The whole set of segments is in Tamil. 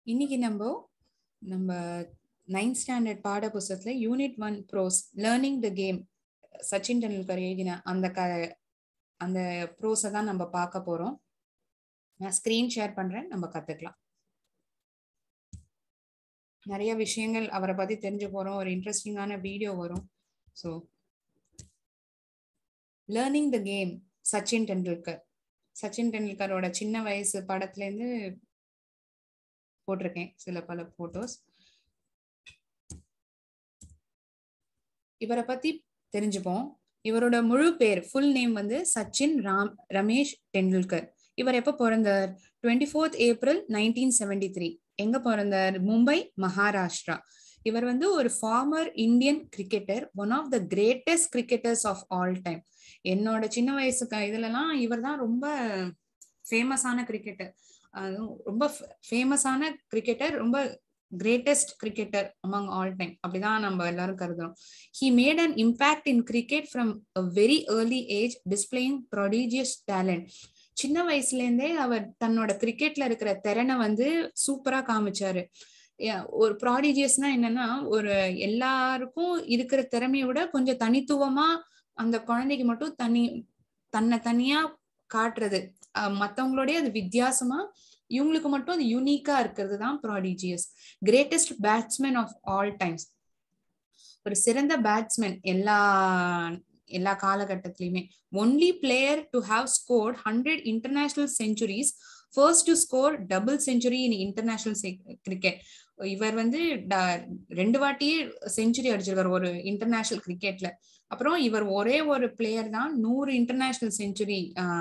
இன்னைக்கு நம்ம நம்ம நைன்த் ஸ்டாண்டர்ட் பாட புஸ்தகத்துல unit one prose learning the game Sachin Tendulkar எழுதின அந்த க அந்த ப்ரோஸை தான் நம்ம பார்க்க போறோம் நான் ஸ்கிரீன் ஷேர் பண்றேன் நம்ம கத்துக்கலாம் நிறைய விஷயங்கள் அவரை பத்தி தெரிஞ்சு போறோம் ஒரு இன்ட்ரெஸ்டிங்கான வீடியோ வரும் so learning the game Sachin Tendulkar Sachin டெண்டுல்கரோட சின்ன வயசு படத்துல இருந்து போட்டிருக்கேன் சில பல போட்டோஸ் இவரை பத்தி தெரிஞ்சுப்போம் இவரோட முழு பேர் ஃபுல் நேம் வந்து சச்சின் ராம் ரமேஷ் டெண்டுல்கர் இவர் எப்ப பிறந்தார் twenty fourth April nineteen seventy three எங்க பிறந்தார் மும்பை மகாராஷ்டிரா இவர் வந்து ஒரு former Indian cricketer one of the greatest cricketers of all time என்னோட சின்ன வயசு இதுலலாம் இவர் தான் ரொம்ப ஃபேமஸான கிரிக்கெட்டர் அதுவும் ரொம்ப ஃபேமஸான கிரிக்கெட்டர் ரொம்ப greatest cricketer among all time அப்படிதான் நம்ம எல்லாரும் கருதுறோம் he made an impact in cricket from a very early age displaying prodigious talent சின்ன வயசுல இருந்தே அவர் தன்னோட கிரிக்கெட்ல இருக்கிற திறனை வந்து சூப்பரா காமிச்சாரு ஒரு ப்ராடிஜியஸ்னா என்னன்னா ஒரு எல்லாருக்கும் இருக்கிற திறமைய விட கொஞ்சம் தனித்துவமா அந்த குழந்தைக்கு மட்டும் தனி தன்னை தனியா காட்டுறது மத்தவங்களோடய அது வித்தியாசமா இவங்களுக்கு மட்டும் அது யூனிக்கா இருக்கிறது தான் prodigious greatest batsman of all times ஒரு சிறந்த பேட்ஸ்மேன் எல்லா எல்லா காலகட்டத்திலயுமே only player to have scored hundred international centuries first to score double century in international cricket இவர் வந்து ரெண்டு வாட்டியே செஞ்சுரி அடிச்சிருக்காரு ஒரு இன்டர்நேஷனல் கிரிக்கெட்ல அப்புறம் இவர் ஒரே ஒரு பிளேயர் தான் நூறு இன்டர்நேஷனல் செஞ்சுரி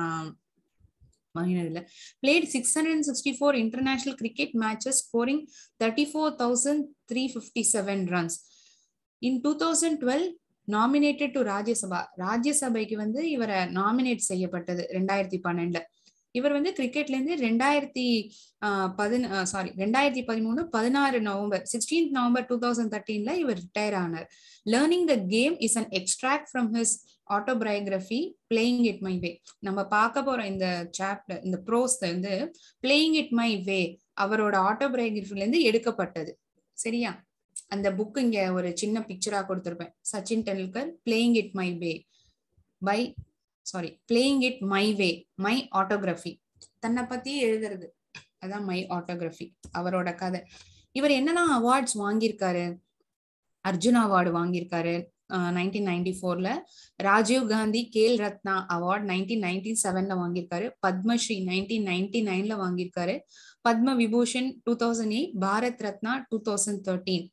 வாங்கினதுல played six hundred sixty four international cricket matches scoring thirty four thousand three fifty seven runs in two thousand twelve nominated to Rajya Sabha ராஜ்யசபைக்கு வந்து இவரை நாமினேட் செய்யப்பட்டது ரெண்டாயிரத்தி பன்னெண்டுல இவர் வந்து கிரிக்கெட்ல இருந்து ரெண்டாயிரத்தி பதின சாரி ரெண்டாயிரத்தி பதிமூணு பதினாறு November sixteenth November two thousand தேர்ட்டீன்ல இவர் ரிட்டையர் ஆனார் learning the game is an extract from his autobiography playing it my way நம்ம பார்க்க போற இந்த சாப்டர் இந்த ப்ரோஸ் வந்து பிளேயிங் இட் மை வே அவரோட ஆட்டோபயோகிராஃபில இருந்து எடுக்கப்பட்டது சரியா அந்த புக் இங்க ஒரு சின்ன பிக்சரா கொடுத்துருப்பேன் Sachin Tendulkar playing it my way by sorry playing it my way my autography தன்னை பத்தி எழுதுறது அதான் மை ஆட்டோகிராஃபி அவரோட கதை இவர் என்னெல்லாம் அவார்ட்ஸ் வாங்கியிருக்காரு அர்ஜுன் அவார்டு வாங்கியிருக்காரு நைன்டீன் நைன்டி ஃபோர்ல Rajiv Gandhi Khel Ratna award nineteen ninety செவன்ல வாங்கியிருக்காரு பத்மஸ்ரீ நைன்டீன் நைன்டி நைன்ல வாங்கியிருக்காரு Padma Vibhushan two thousand eight Bharat Ratna two thousand thirteen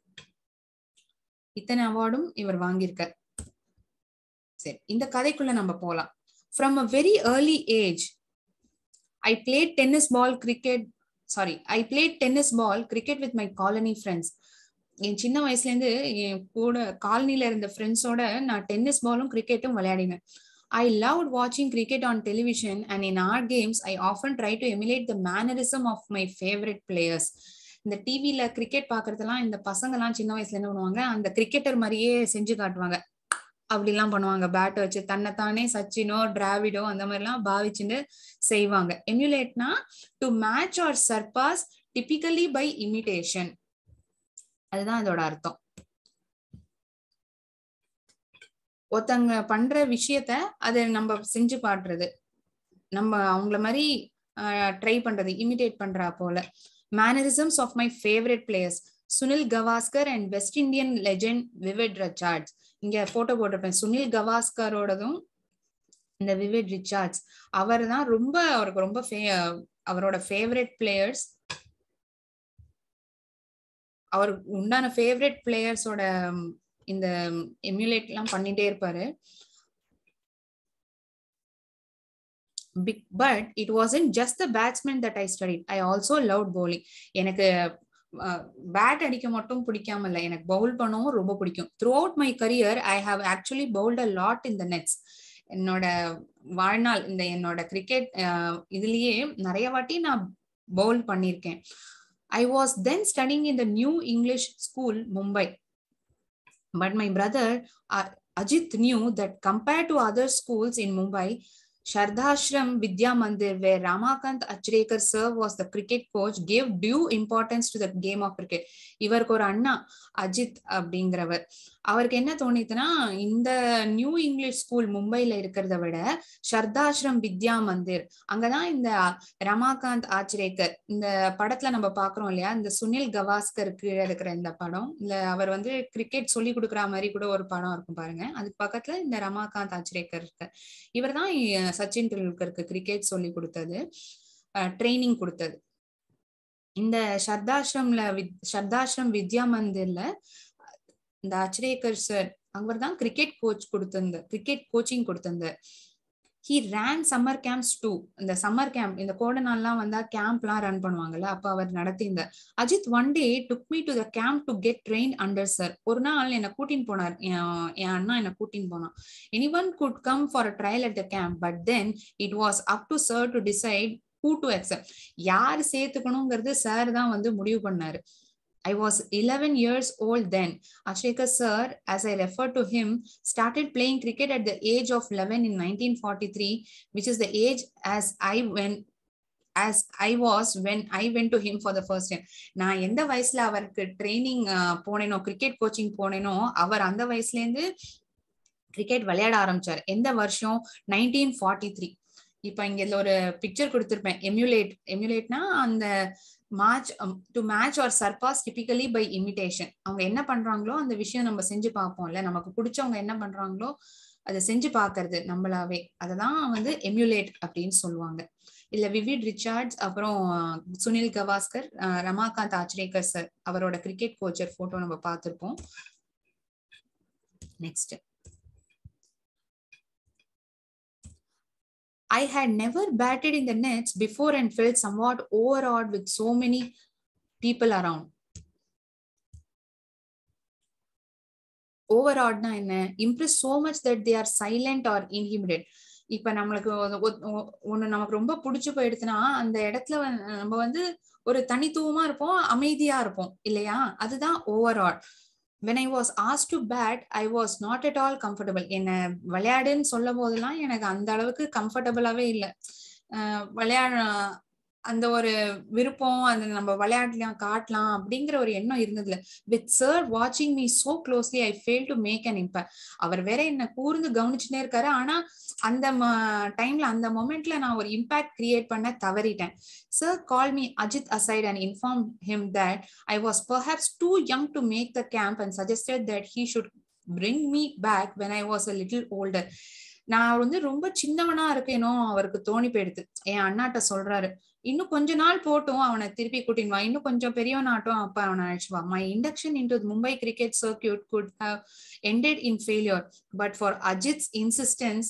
இத்தனை அவார்டும் இவர் வாங்கியிருக்கார் சரி இந்த கதைக்குள்ள நம்ம போலாம் from a very early age I played tennis ball cricket sorry I played tennis ball cricket with my colony friends என் சின்ன வயசுல இருந்து என் கூட காலனில இருந்த ஃப்ரெண்ட்ஸோட நான் டென்னிஸ் பாலும் கிரிக்கெட்டும் விளையாடினேன் ஐ லவ் வாட்சிங் cricket on television and in our games I often try to emulate the mannerism of my favourite players இந்த டிவில கிரிக்கெட் பாக்குறதெல்லாம் இந்த பசங்க எல்லாம் சின்ன வயசுல என்ன பண்ணுவாங்க அந்த கிரிக்கெட்டர் மாதிரியே செஞ்சு காட்டுவாங்க அப்படிலாம் பண்ணுவாங்க பேட் வச்சு தன்னைத்தானே சச்சினோ டிராவிடோ அந்த மாதிரிலாம் பாவிச்சுட்டு செய்வாங்க எமுலேட்னா to match or surpass typically by imitation அதுதான் இதோட அர்த்தம் ஒருத்தங்க பண்ற விஷயத்த அதை நம்ம செஞ்சு பாடுறது நம்ம அவங்கள மாதிரி ட்ரை பண்றது இமிடேட் பண்றா போல mannerisms of my favourite players Sunil Gavaskar and West Indian legend Vivid Richards இங்க போட்டோ போட்டிருப்பேன் சுனில் கவாஸ்கரோடதும் இந்த விவிட் ரிச்சார்ட்ஸ் அவர் தான் ரொம்ப அவருக்கு ரொம்ப அவரோட ஃபேவரட் பிளேயர்ஸ் அவருக்கு உண்டான ஃபேவரட் பிளேயர்ஸோட இந்த எம்யூலேட் எல்லாம் பண்ணிட்டே இருப்பாரு big but it wasn't just the batsman that I study I also love bowling எனக்கு பேட் அடிக்க மட்டும் பிடிக்காம இல்லை எனக்கு பவுல் பண்ணவும் ரொம்ப பிடிக்கும் throughout my career I have actually bowled a lot in the nets என்னோட வாழ்நாள் இந்த என்னோட கிரிக்கெட் இதுலயே நிறைய வாட்டி நான் பவுல் பண்ணியிருக்கேன் I was then studying in the New English School Mumbai but my brother Ajit knew that compared to other schools in Mumbai Shardashram Vidya Mandir, where Ramakant Achrekar sir was the cricket coach, gave due importance to the game of cricket. இவருக்கு ஒரு அண்ணா அஜித் அப்படிங்கிறவர் அவருக்கு என்ன தோணித்துன்னா இந்த நியூ இங்கிலீஷ் ஸ்கூல் மும்பைல இருக்கிறத விட ஷர்தாஷ்ரம் வித்யா மந்திர் அங்கதான் இந்த ரமாகாந்த் ஆச்ரேக்கர் இந்த படத்துல நம்ம பாக்குறோம் இல்லையா இந்த சுனில் கவாஸ்கர் கீழே இருக்கிற இந்த படம் இல்ல அவர் வந்து கிரிக்கெட் சொல்லி கொடுக்குற மாதிரி கூட ஒரு படம் இருக்கும் பாருங்க அதுக்கு பக்கத்துல இந்த ரமாகாந்த் ஆச்ரேக்கர் இருக்கு இவர் தான் சச்சின் டெண்டுல்கருக்கு கிரிக்கெட் சொல்லி கொடுத்தது ட்ரைனிங் கொடுத்தது இந்த ஷர்தாஷ்ரம்ல வித் ஷர்தாஷ்ரம் வித்யா மந்திர்ல இந்த அச்ரேக்கர் சார் அவர் தான் கிரிக்கெட் கோச் கொடுத்திருந்த கிரிக்கெட் கோச்சிங் கொடுத்திருந்த he ran summer camps too இந்த சம்மர் கேம்ப் இந்த கோடை நாள்லாம் வந்தா கேம்ப்லாம் ரன் பண்ணுவாங்கல்ல அப்ப அவர் நடத்தியிருந்தார் Ajit one day took me to the camp to get train under sir ஒரு நாள் என்னை கூட்டின்னு போனார் என் அண்ணா என்னை கூட்டின்னு போனான் anyone could come for a trial at the camp but then it was up to sir to decide who to accept யார் சேர்த்துக்கணுங்கிறது சார் தான் வந்து முடிவு பண்ணாரு I was 11 years old then. Ashreka sir, as I refer to him, started playing cricket at the age of 11 in 1943, which is the age as I went as I was when I went to him for the first time. நான் எந்த வயசுல அவருக்கு ட்ரைனிங் போனேனோ கிரிக்கெட் கோச்சிங் போனேனோ அவர் அந்த வயசுல இருந்து கிரிக்கெட் விளையாட ஆரம்பிச்சார் எந்த வருஷம் நைன்டீன் ஃபார்ட்டி த்ரீ இப்ப இங்க ஒரு பிக்சர் கொடுத்திருப்பேன் எம்யூலேட் எம்யூலேட்னா அந்த match to match or surpass typically by imitation அவங்க என்ன பண்றாங்களோ அந்த விஷயம் நம்ம செஞ்சு பார்ப்போம்ல நமக்கு பிடிச்சவங்க என்ன பண்றாங்களோ அதை செஞ்சு பார்க்கறது நம்மளாவே அததான் வந்து எம்யூலேட் அப்படின்னு சொல்லுவாங்க இல்ல விவிட் ரிச்சார்ட்ஸ் அப்புறம் சுனில் கவாஸ்கர் ரமாகாந்த் ஆச்ரேக்கர் சார் அவரோட கிரிக்கெட் கோச்சர் போட்டோ நம்ம பார்த்திருப்போம் next I had never batted in the nets before and felt somewhat overawed with so many people around. ஓவராட்னா என்ன impress so much that they are silent or inhibited இப்ப நம்மளுக்கு ஒண்ணு நமக்கு ரொம்ப பிடிச்சு போயிடுச்சுன்னா அந்த இடத்துல நம்ம வந்து ஒரு தனித்துவமா இருப்போம் அமைதியா இருப்போம் இல்லையா அதுதான் ஓவரால் வென் ஐ வாஸ் ஆஸ் to bat I was not at all comfortable என்ன விளையாடுன்னு சொல்லும் போதெல்லாம் எனக்கு அந்த அளவுக்கு கம்ஃபர்டபுளாவே இல்லை விளையாட அந்த ஒரு விருப்பம் அந்த நம்ம விளையாடலாம் காட்டலாம் அப்படிங்கிற ஒரு எண்ணம் இருந்ததுல வித் சார் வாட்சிங் me so closely I fail to make an impact அவர் வேற என்ன கூர்ந்து கவனிச்சுட்டே இருக்காரு ஆனா அந்த டைம்ல அந்த மொமெண்ட்ல நான் ஒரு இம்பாக்ட் கிரியேட் பண்ண தவறிட்டேன் sir call me Ajit aside and inform him that I was perhaps too young to make the camp and suggested that he should bring me back when I was a little older நான் வந்து ரொம்ப சின்னவனா இருக்கேனோ அவருக்கு தோணி போயிடுது என் அண்ணாட்ட சொல்றாரு இன்னும் கொஞ்ச நாள் போட்டும் அவனை திருப்பி கூட்டின்னு வா இன்னும் கொஞ்சம் பெரியவனாட்டும் அப்ப அவனை அழைச்சுவா my induction into Mumbai cricket circuit could have ended in failure but for Ajit's insistence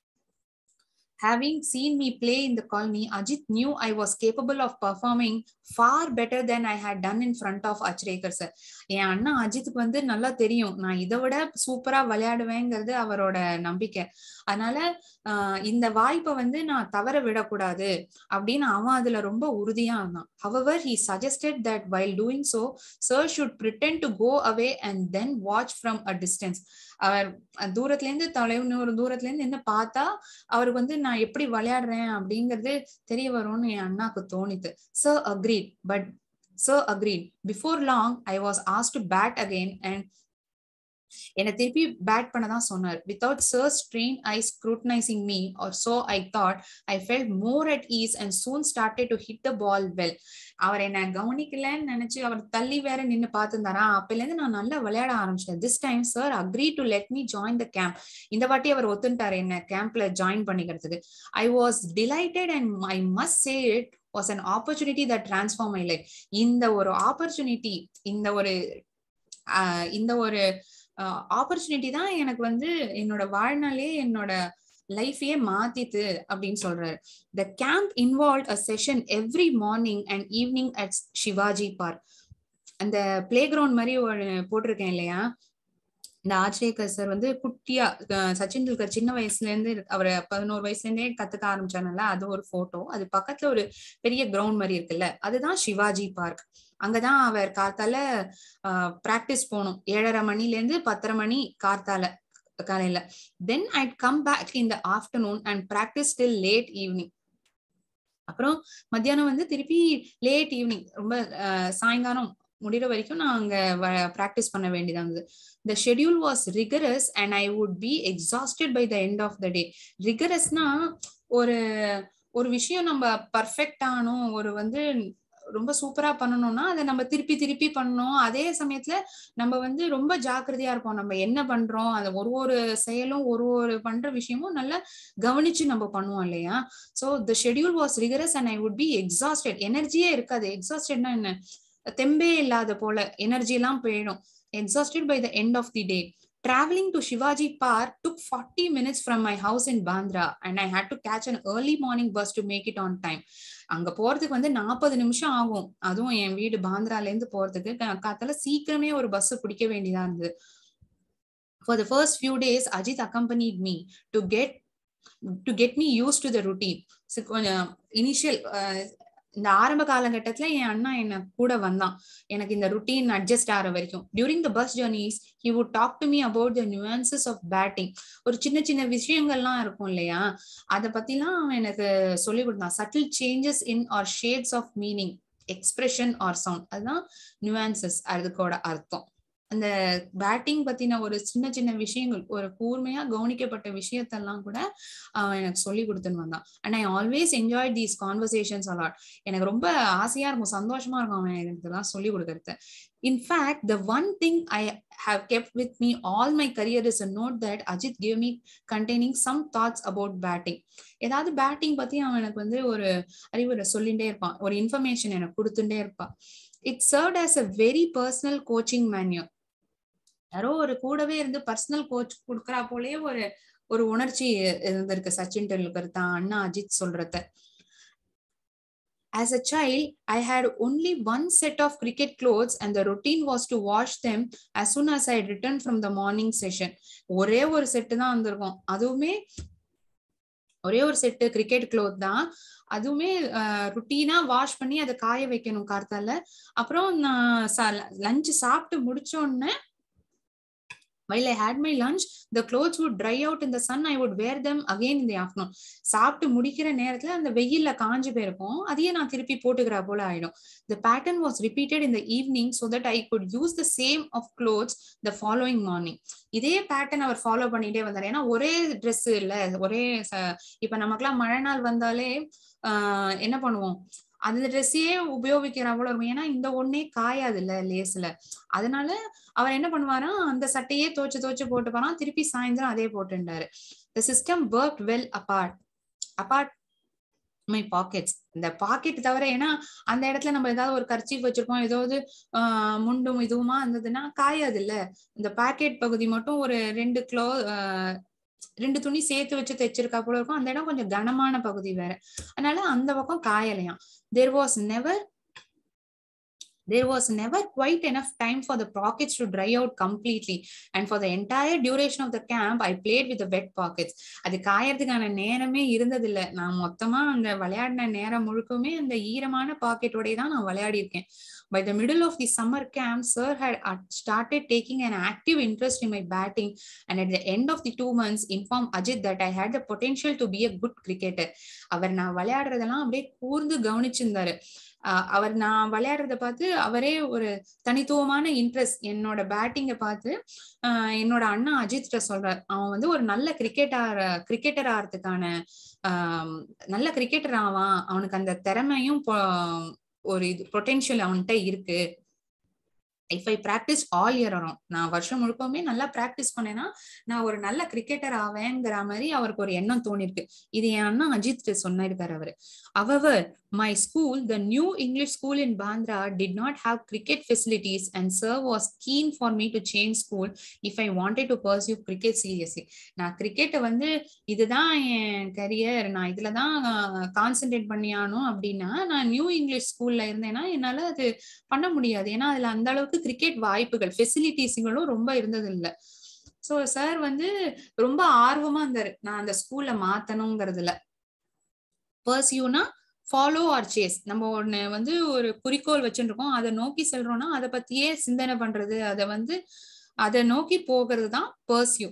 Having seen me play in the colony, Ajit knew I was capable of performing far better than I had done in front of Achrekar sir. என் அண்ணா அஜித்துக்கு வந்து நல்லா தெரியும் நான் இதை விட சூப்பரா விளையாடுவேங்கிறது அவரோட நம்பிக்கை அதனால ஆஹ் இந்த வாய்ப்பை வந்து நான் தவற விடக்கூடாது அப்படின்னு அவன் அதுல ரொம்ப உறுதியா இருந்தான் however he suggested that while doing so sir should pretend to go away and then watch from a distance அவர் தூரத்துல இருந்து தொலைவு ஒரு தூரத்துல இருந்து என்ன பார்த்தா அவருக்கு வந்து நான் எப்படி விளையாடுறேன் அப்படிங்கிறது தெரிய வரும்னு என் அண்ணாக்கு தோணித்து sir agreed but sir agreed before long I was ஆஸ் டு பேட் அகெயின் அண்ட் என்னை திருப்பி பேட் பண்ண தான் சொன்னார் without sir strain I scrutinising me or so I thought I felt more at ease and soon started to hit the ball well அவர் என்ன கவனிக்கலன்னு நினைச்சு அவர் தள்ளி வேற நின்று பார்த்துருந்தாரா அப்பல இருந்து நான் நல்லா விளையாட ஆரம்பிச்சிட்டேன் this time sir agree to let me join the camp இந்த வாட்டி அவர் ஒத்துட்டாரு என்ன கேம்ப்ல ஜாயின் பண்ணிக்கிறதுக்கு I was delighted and I must say it was an opportunity that transform my life இந்த ஒரு ஆப்பர்ச்சுனிட்டி இந்த ஒரு இந்த ஒரு ஆப்பர்ச்சுனிட்டி தான் எனக்கு வந்து என்னோட வாழ்நாளே என்னோட லைஃபையே மாத்தித்து அப்படின்னு சொல்றாரு the camp involve a session every morning and evening at Shivaji Park அந்த பிளே கிரவுண்ட் மாதிரி ஒரு போட்டிருக்கேன் இல்லையா இந்த ஆச்சரியக்கர் சார் வந்து குட்டியா சச்சின் டெண்டுல்கர் சின்ன வயசுல இருந்து அவர் பதினோரு வயசுல இருந்தே கத்துக்க ஆரம்பிச்சாங்கல்ல அது ஒரு போட்டோ அது பக்கத்துல ஒரு பெரிய கிரவுண்ட் மாதிரி இருக்குல்ல அதுதான் சிவாஜி பார்க் அங்கதான் அவர் காத்தால பிராக்டிஸ் போகணும் ஏழரை மணில இருந்து பத்தரை மணி காத்தால காலையில then I come back in the afternoon and practise till late evening அப்புறம் மத்தியானம் வந்து திருப்பி லேட் ஈவினிங் ரொம்ப சாயங்காலம் முடிகிற வரைக்கும் நான் அங்க ப்ராக்டிஸ் பண்ண வேண்டியதா இருந்தது the schedule was rigorous and I would be exhausted by the end of the day ரிகரஸ்னா ஒரு ஒரு விஷயம் நம்ம பர்ஃபெக்ட் ஆனோம் ஒரு வந்து ரொம்ப சூப்பரா பண்ணணும்னா அதை நம்ம திருப்பி திருப்பி பண்ணணும் அதே சமயத்துல நம்ம வந்து ரொம்ப ஜாக்கிரதையா இருப்போம் நம்ம என்ன பண்றோம் அந்த ஒரு ஒரு செயலும் ஒரு ஒரு பண்ற விஷயமும் நல்லா கவனிச்சு நம்ம பண்ணுவோம் இல்லையா so the schedule was rigorous and I would be exhausted எனர்ஜியே இருக்காது எக்ஸாஸ்டட்னா என்ன தெம்பே இல்லாத போல எனர்ஜி எல்லாம் போயிடும் exhausted by the end of the day Traveling to Shivaji Park took 40 minutes from my house in Bandra and I had to catch an early morning bus to make it on time. அங்க போறதுக்கு வந்து நாற்பது நிமிஷம் ஆகும் அதுவும் என் வீடு பாந்திரால இருந்து போறதுக்கு காத்தால சீக்கிரமே ஒரு பஸ் பிடிக்க வேண்டியதா இருந்தது For the first few days, Ajit accompanied me to get to get me used to the routine. So, கொஞ்சம் இனிஷியல் இந்த ஆரம்ப காலகட்டத்துல என் அண்ணா என்ன கூட வந்தான் எனக்கு இந்த ருட்டீன் அட்ஜஸ்ட் ஆகிற வரைக்கும் during the bus journeys he would talk to me about the nuances of batting ஒரு சின்ன சின்ன விஷயங்கள்லாம் இருக்கும் இல்லையா அதை பத்திலாம் அவன் எனக்கு சொல்லி கொடுத்தான் subtle changes in or shades of meaning expression or sound அதுதான் நியூஆன்சஸ் அதுக்கோட அர்த்தம் அந்த பேட்டிங் பத்தின ஒரு சின்ன சின்ன விஷயங்கள் ஒரு கூர்மையா கவனிக்கப்பட்ட விஷயத்தெல்லாம் கூட அவன் எனக்கு சொல்லி கொடுத்துன்னு வந்தான் and I always enjoy these conversations a lot எனக்கு ரொம்ப ஆசையா இருக்கும் சந்தோஷமா இருக்கும் அவன் எனக்கு இதெல்லாம் சொல்லி கொடுக்கறது in fact the one thing I have kept with me all my career is a note that Ajit give me containing some thoughts about batting ஏதாவது பேட்டிங் பத்தி அவன் எனக்கு வந்து ஒரு அறிவுரை சொல்லிட்டே இருப்பான் ஒரு இன்ஃபர்மேஷன் எனக்கு கொடுத்துட்டே இருப்பான் it serve as a very personal coaching manual யாரோ ஒரு கூடவே இருந்து பர்சனல் கோச் கொடுக்குறா போலயே ஒரு ஒரு உணர்ச்சி இருந்திருக்கு சச்சின் டெண்டுல்கர் தான் அண்ணா அஜித் சொல்றத As a child, I had only one set of cricket clothes and the routine was to wash them as soon as I returned from the morning session. ஒரே ஒரு செட்டு தான் வந்திருக்கும் அதுவுமே ஒரே ஒரு செட்டு கிரிக்கெட் க்ளோத் தான் அதுவுமே ருட்டீனா வாஷ் பண்ணி அதை காய வைக்கணும் கார்த்தால அப்புறம் நான் லஞ்ச் சாப்பிட்டு முடிச்ச உடனே While I had my lunch, the clothes would dry out in the sun. I would wear them again in the afternoon. சாப்பிட்டு முடிக்கிற நேரத்துல அந்த வெயில்ல காஞ்சு போயிருக்கும் அதையே நான் திருப்பி போட்டுக்கிற போல ஆயிடும் the pattern was repeated in the evening so that I could use the same of clothes the following morning. இதே பேட்டர்ன் அவர் ஃபாலோ பண்ணிட்டே வந்தார் ஏன்னா ஒரே ட்ரெஸ் இல்ல ஒரே இப்ப நமக்குலாம் மழை நாள் வந்தாலே ஆஹ் என்ன பண்ணுவோம் அந்த ட்ரெஸ்ஸையே உபயோகிக்கிற போல இருக்கும் ஏன்னா இந்த ஒன்னே காயாது இல்ல லேஸ்ல அதனால அவர் என்ன பண்ணுவாரா அந்த சட்டையே தோச்சு தோச்சு போட்டு போறான் திருப்பி சாயந்தரம் அதே போட்டுட்டாரு the system work well apart apart my pockets இந்த பாக்கெட் தவிர ஏன்னா அந்த இடத்துல நம்ம ஏதாவது ஒரு கர்ச்சீஃப் வச்சிருப்போம் ஏதாவது ஆஹ் முண்டும் இதுவுமா இருந்ததுன்னா காயாது இல்ல இந்த பாக்கெட் பகுதி மட்டும் ஒரு ரெண்டு கிலோ ரெண்டு துணி சேர்த்து வச்சு தைச்சிருக்கா போல இருக்கும் அந்த இடம் கொஞ்சம் கனமான பகுதி வேற அதனால அந்த பக்கம் காயலையாம் there was never there was never quite enough time for the pockets to dry out completely and for the entire duration of the camp i played with the wet pockets அது காயறதுக்கான நேரமே இருந்ததில்ல நான் மொத்தமா அந்த விளையாடின நேரம் முழுக்கமே அந்த ஈரமான பாக்கெட்டோடய தான் நான் விளையாடி இருக்கேன் by the middle of the summer camp sir had started taking an active interest in my batting and at the end of the two months informed ajit that i had the potential to be a good cricketer அவர் நான் விளையாடுறதெல்லாம் அப்படியே கூர்ந்து கவனிச்சிருந்தாரு அவர் நான் விளையாடுறத பார்த்து அவரே ஒரு தனித்துவமான இன்ட்ரெஸ்ட் என்னோட பேட்டிங்கை பார்த்து என்னோட அண்ணா அஜித் சொல்றார் அவன் வந்து ஒரு நல்ல கிரிக்கெட்டர் கிரிக்கெட்டர் ஆகிறதுக்கான ஆஹ் நல்ல கிரிக்கெட்டர் ஆவான் அவனுக்கு அந்த திறமையும் ஒரு இது பொட்டென்ஷியல் அவன்கிட்ட இருக்கு if I practise all year வரும் நான் வருஷம் முழுக்கவுமே நல்லா பிராக்டிஸ் பண்ணேன்னா நான் ஒரு நல்ல கிரிக்கெட்டர் ஆவேங்கிற மாதிரி அவருக்கு ஒரு எண்ணம் தோணிருக்கு இது என் அண்ணா அஜித் சொன்னிருக்காரு அவரு however my school the New English School in Bandra did not have cricket facilities and sir was keen for me to change school if I wanted to pursue cricket seriously நான் கிரிக்கெட்டை வந்து இதுதான் என் கரியர் நான் இதுல தான் கான்சென்ட்ரேட் பண்ணியானோம் அப்படின்னா நான் நியூ இங்கிலீஷ் ஸ்கூல்ல இருந்தேன்னா என்னால அது பண்ண முடியாது ஏன்னா அதுல அந்த அளவுக்கு கிரிக்கெட் வாய்ப்புகள் ஃபெசிலிட்டிஸுங்களும் ரொம்ப இருந்தது இல்லை ஸோ சார் வந்து ரொம்ப ஆர்வமா இருந்தாரு நான் அந்த ஸ்கூல்ல மாத்தணுங்கிறதுல பர்சியூனா ஃபாலோ ஆர் சேஸ் நம்ம ஒண்ணு வந்து ஒரு குறிக்கோள் வச்சுருக்கோம் அதை நோக்கி செல்றோம்னா அதை பத்தியே சிந்தனை பண்றது அதை வந்து அதை நோக்கி போகிறது தான் பர்சியூ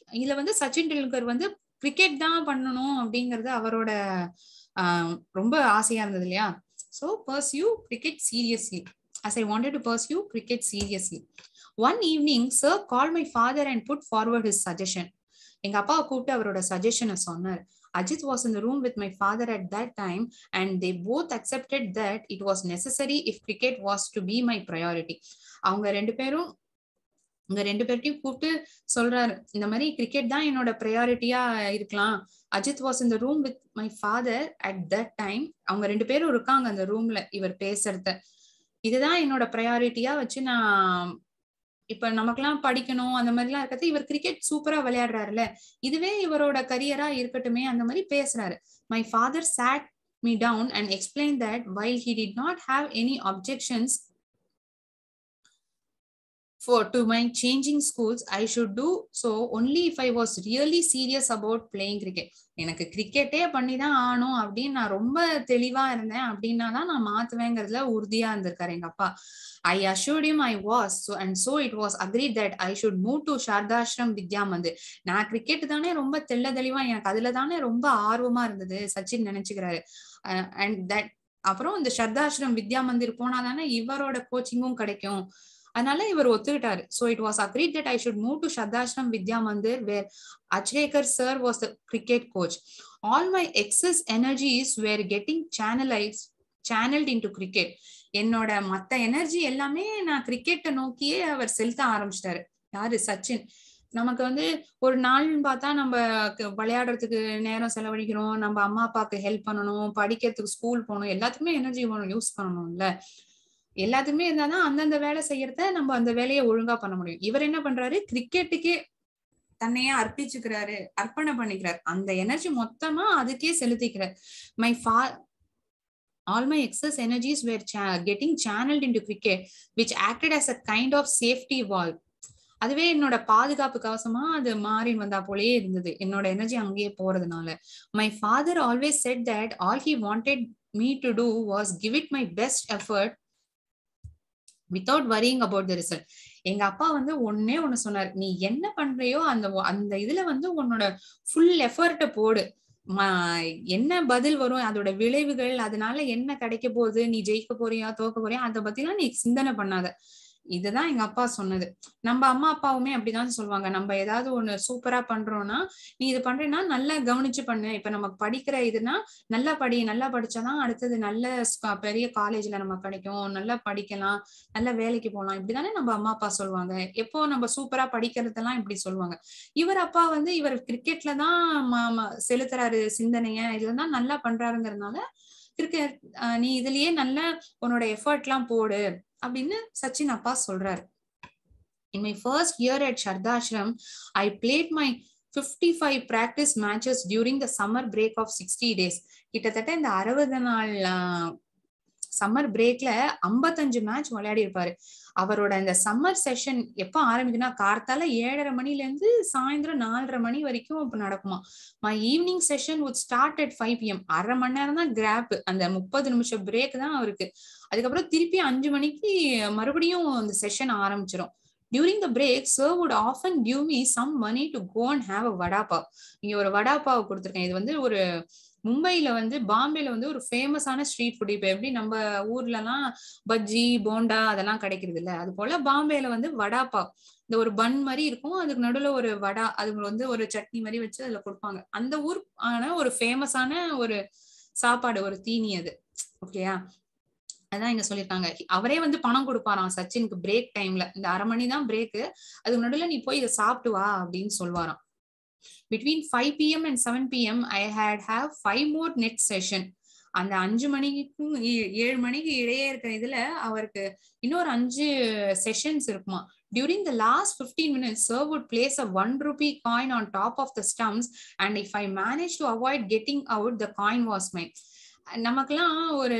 இதுல வந்து சச்சின் டெண்டுல்கர் வந்து கிரிக்கெட் தான் பண்ணணும் அப்படிங்கறது அவரோட ரொம்ப ஆசையா இருந்தது இல்லையா so pursue cricket seriously as I wanted to pursue cricket seriously one evening sir call my father and put forward his suggestion எங்க அப்பாவை கூப்பிட்டு அவரோட சஜஷனை சொன்னார் Ajit was in the room with my father at that time, and they both accepted that it was necessary if cricket was to be my priority. அவங்க ரெண்டு பேரும் இங்க ரெண்டு பேர்ட்டையும் கூப்பிட்டு சொல்றாரு இந்த மாதிரி கிரிக்கெட் தான் என்னோட ப்ரையாரிட்டியா இருக்கலாம் Ajit was in the room with my father at that time அவங்க ரெண்டு பேரும் இருக்காங்க அந்த ரூம்ல இவர் பேசுறத இதுதான் என்னோட ப்ரையாரிட்டியா வச்சு நான் இப்ப நமக்கெல்லாம் படிக்கணும் அந்த மாதிரிலாம் இருக்கிறது இவர் கிரிக்கெட் சூப்பரா விளையாடுறாருல இதுவே இவரோட கரியரா இருக்கட்டுமே அந்த மாதிரி பேசுறாரு my father sat me down and explain that while he did not have any objections for to my changing schools i should do so only if i was really serious about playing cricket எனக்கு கிரிக்கெட்டே பண்ணி தான் ஆகணும் அப்படின்னு நான் ரொம்ப தெளிவா இருந்தேன் அப்படின்னா தான் நான் மாத்துவேங்கிறதுல உறுதியா இருந்திருக்காரு எங்க அப்பா I assured him I was so and so it was agree that I should move to Sharadashram Vidya Mandir நான் கிரிக்கெட் தானே ரொம்ப தெள்ள தெளிவா எனக்கு அதுல தானே ரொம்ப ஆர்வமா இருந்தது சச்சின் நினைச்சுக்கிறாரு அண்ட் தட் அப்புறம் இந்த சர்தாஸ்ரம் வித்யா மந்திர் போனா தானே இவரோட கோச்சிங்கும் கிடைக்கும் அதனால இவர் ஒத்துக்கிட்டாரு so it was agreed that I should move to Sharadashram Vidya Mandir where Achrekar sir was the cricket coach all my excess energies were getting channelise channelled into cricket என்னோட மத்த எனர்ஜி எல்லாமே நான் கிரிக்கெட்டை நோக்கியே அவர் செலுத்த ஆரம்பிச்சிட்டாரு யாரு சச்சின் நமக்கு வந்து ஒரு நாள்னு பார்த்தா நம்ம விளையாடுறதுக்கு நேரம் செலவழிக்கிறோம் நம்ம அம்மா அப்பாவுக்கு ஹெல்ப் பண்ணணும் படிக்கிறதுக்கு ஸ்கூல் போகணும் எல்லாத்துக்குமே எனர்ஜி வேணும் யூஸ் பண்ணணும்ல எல்லாத்துக்குமே இருந்தாதான் அந்தந்த வேலை செய்யறத நம்ம அந்த வேலையை ஒழுங்கா பண்ண முடியும் இவர் என்ன பண்றாரு கிரிக்கெட்டுக்கே தன்னையே அர்ப்பிச்சுக்கிறாரு அர்ப்பணை பண்ணிக்கிறார் அந்த எனர்ஜி மொத்தமா அதுக்கே செலுத்திக்கிறார் மை ஃபா all my excess energies were cha- getting channeled into cricket which acted as a kind of safety valve அதுவே என்னோட பாதுகாப்பு கவசமா அது மாறின் வந்தா போலயே இருந்தது என்னோட எனர்ஜி அங்கேயே போறதுனால my father always said that all he wanted me to do was give it my best effort without worrying about the result எங்க அப்பா வந்து ஒன்னே ஒண்ணு சொன்னார் நீ என்ன பண்றியோ அந்த அந்த இதுல வந்து உன்னோட ஃபுல் எஃபர்ட்ட போடு என்ன பதில் வரும் அதோட விளைவுகள் அதனால என்ன கிடைக்க போகுது நீ ஜெயிக்க போறியா தோக்க போறியா அதை பத்திலாம் நீ சிந்தனை பண்ணாத இதுதான் எங்க அப்பா சொன்னது நம்ம அம்மா அப்பாவுமே அப்படிதான் சொல்லுவாங்க நம்ம ஏதாவது ஒண்ணு சூப்பரா பண்றோம்னா நீ இது பண்றேன்னா நல்லா கவனிச்சு பண்ணு இப்ப நம்ம படிக்கிற இதுனா நல்லா படி நல்லா படிச்சாதான் அடுத்தது நல்ல பெரிய காலேஜ்ல நம்ம கிடைக்கும் நல்லா படிக்கலாம் நல்ல வேலைக்கு போகலாம் இப்படிதானே நம்ம அம்மா அப்பா சொல்லுவாங்க எப்போ நம்ம சூப்பரா படிக்கிறதெல்லாம் இப்படி சொல்லுவாங்க இவர் அப்பா வந்து இவர் கிரிக்கெட்ல தான் செலுத்துறாரு சிந்தனைய இதுலதான் நல்லா பண்றாருங்கிறதுனால கிரிக்கெட் நீ இதுலயே நல்ல உன்னோட எஃபர்ட் எல்லாம் போடு அப்படின்னு சச்சின் அப்பா சொல்றாரு in my first year at Sharadashram I played my fifty five practice matches during the summer break of sixty days கிட்டத்தட்ட இந்த அறுபது நாள் சம்மர் பிரேக்ல ஐம்பத்தஞ்சு மேட்ச் விளையாடி இருப்பாரு அவரோட இந்த சம்மர் செஷன் எப்ப ஆரம்பிக்குன்னா கார்த்தால ஏழரை மணில இருந்து சாயந்தரம் நாலரை மணி வரைக்கும் இப்ப நடக்குமா my evening session would start at five PM அரை மணி நேரம் தான் கிராப் அந்த முப்பது நிமிஷம் பிரேக் தான் அவருக்கு அதுக்கப்புறம் திருப்பி அஞ்சு மணிக்கு மறுபடியும் அந்த செஷன் ஆரம்பிச்சிடும் during the break sir would often give me some money to go and have a vada pav இங்க ஒரு வடாபாவ் கொடுத்துருக்கேன் இது வந்து ஒரு மும்பைல வந்து பாம்பேல வந்து ஒரு ஃபேமஸான ஸ்ட்ரீட் ஃபுட் இப்ப எப்படி நம்ம ஊர்ல எல்லாம் பஜ்ஜி போண்டா அதெல்லாம் கிடைக்கிறது இல்ல அது போல பாம்பேல வந்து வடாபாவ் இந்த ஒரு பன் மாதிரி இருக்கும் அதுக்கு நடுவுல ஒரு வடா அது வந்து ஒரு சட்னி மாதிரி வச்சு அதுல கொடுப்பாங்க அந்த ஊர் ஆன ஒரு ஃபேமஸான ஒரு சாப்பாடு ஒரு தீனி அது ஓகேயா அதான் இங்க சொல்லியிருக்காங்க அவரே வந்து பணம் கொடுப்பாராம் சச்சினுக்கு பிரேக் டைம்ல இந்த அரை மணி தான் பிரேக்கு அதுக்கு நடுவுல நீ போய் இதை சாப்பிட்டு வா அப்படின்னு சொல்லுவாராம் between five PM and seven PM I had have five more net session அந்த அஞ்சு மணிக்கும் ஏழு மணிக்கு இடையே இருக்கிற இதுல அவருக்கு இன்னொரு அஞ்சு செஷன்ஸ் இருக்குமா during the last fifteen minutes sir would place a one rupee coin on top of the stumps and if I manage to avoid getting out the coin was my நமக்கெல்லாம் ஒரு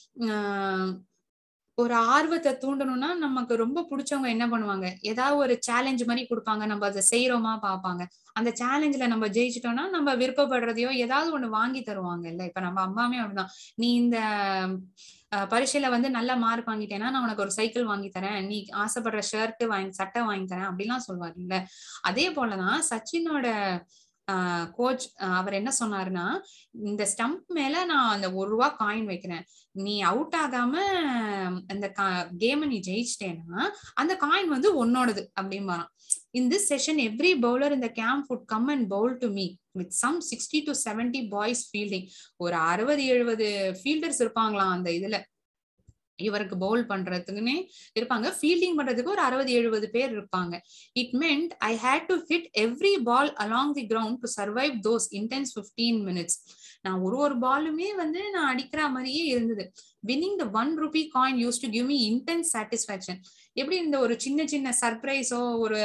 ஒரு ஆர்வத்தை தூண்டணும்னா நமக்கு ரொம்ப பிடிச்சவங்க என்ன பண்ணுவாங்க ஏதாவது ஒரு சேலஞ்ச் மாதிரி கொடுப்பாங்க நம்ம அதை செய்யறோமா பார்ப்பாங்க அந்த சேலஞ்சில் நம்ம ஜெயிச்சிட்டோம்னா நம்ம விருப்பப்படுறதையோ ஏதாவது ஒண்ணு வாங்கி தருவாங்க இல்ல இப்ப நம்ம அம்மாமே அப்படிதான் நீ இந்த பரீட்சையில வந்து நல்ல மார்க் வாங்கிட்டேன்னா நான் உனக்கு ஒரு சைக்கிள் வாங்கி தரேன் நீ ஆசைப்படுற ஷர்ட் வாங்கி சட்டை வாங்கி தரேன் அப்படிலாம் சொல்லுவாருல்ல அதே போலதான் சச்சினோட கோச் அவர் என்ன சொன்னாருன்னா இந்த ஸ்டம்ப் மேல நான் அந்த ஒரு ரூபா காயின் வைக்கிறேன் நீ அவுட் ஆகாம அந்த கேமை நீ ஜெயிச்சிட்டேன்னா அந்த காயின் வந்து உன்னோடது அப்படிம்பாராம் in this session every bowler in the camp would come and bowl to me with some sixty to seventy boys fielding ஒரு அறுபது எழுபது ஃபீல்டர்ஸ் இருப்பாங்களாம் அந்த இதுல இவருக்கு பவுல் பண்றதுக்குன்னே இருப்பாங்க ஃபீல்டிங் பண்றதுக்கு ஒரு அறுபது எழுபது பேர் இருப்பாங்க it meant I had to hit every ball along the ground to survive those intense fifteen minutes நான் ஒரு ஒரு பாலுமே வந்து நான் அடிக்கிற மாதிரியே இருந்தது winning the one rupee coin use to give me intense satisfaction எப்படி இந்த ஒரு சின்ன சின்ன சர்ப்ரைஸோ ஒரு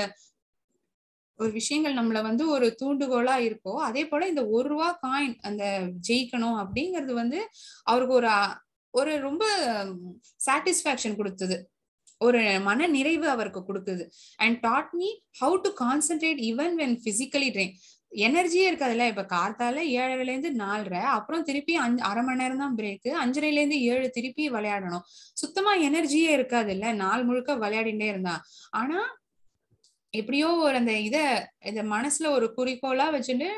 ஒரு விஷயங்கள் நம்மள வந்து ஒரு தூண்டுகோலா இருக்கோ அதே போல இந்த ஒரு ரூபா காயின் அந்த ஜெயிக்கணும் அப்படிங்கிறது வந்து அவருக்கு ஒரு ஒரு ரொம்ப சாட்டிஸ்பாக்சன் கொடுத்தது ஒரு மன நிறைவு அவருக்கு கொடுக்குது and taught me how to concentrate even when physically drain எனர்ஜியே இருக்காதுல்ல இப்ப கார்த்தால ஏழரைல இருந்து நாலரை அப்புறம் திருப்பி அஞ்சு அரை மணி நேரம் தான் பிரேக்கு அஞ்சரைல இருந்து ஏழு திருப்பி விளையாடணும் சுத்தமா எனர்ஜியே இருக்காது இல்ல நாள் முழுக்க விளையாடிட்டே இருந்தா ஆனா எப்படியோ ஒரு அந்த இத இத மனசுல ஒரு குறிக்கோளா வச்சுட்டு